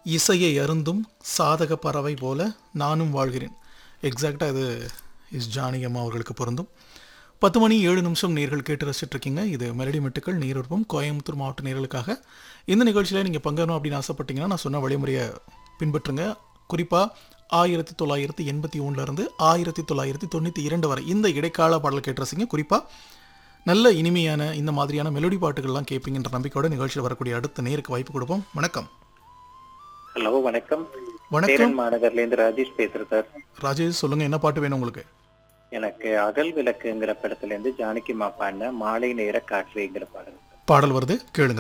இசையை அருந்தும் சாதக பறவை போல நானும் வாழ்கிறேன் எக்ஸாக்டாக இது இஸ் ஜானகி அம்மா அவர்களுக்கு பொருந்தும் பத்து மணி ஏழு நிமிஷம் நேர்கள் கேட்டு ரசிச்சுட்டு இருக்கீங்க இது மெலடி மெட்டுக்கள் நீருற்பம் கோயம்புத்தூர் மாவட்ட நேர்களுக்காக இந்த நிகழ்ச்சியில் நீங்கள் பங்கேறணும் அப்படின்னு ஆசைப்பட்டீங்கன்னா நான் சொன்ன வழிமுறையை பின்பற்றுங்க குறிப்பாக ஆயிரத்தி தொள்ளாயிரத்தி எண்பத்தி ஒன்றுலேருந்து ஆயிரத்தி தொள்ளாயிரத்தி தொண்ணூற்றி இரண்டு வரை இந்த இடைக்கால பாடல் கேட்டு ரசிங்க குறிப்பாக நல்ல இனிமையான இந்த மாதிரியான மெலோடி பாட்டுகள்லாம் கேட்பீங்கன்ற நம்பிக்கையோட நிகழ்ச்சியில் வரக்கூடிய அடுத்த நேருக்கு வாய்ப்பு கொடுப்போம் வணக்கம் ஹலோ வணக்கம் வணக்கம் சேரன் மாநகர்ல இருந்து ராஜேஷ் பேசுறேன் சார் ராஜேஷ் சொல்லுங்க என்ன பாட்டு வேணும் உங்களுக்கு எனக்கு அகல் விளக்குங்கிற படத்துல இருந்து ஜானகி மா பாடின மாலை நேர காற்றுங்கிற பாடல் பாடல் வருது கேளுங்க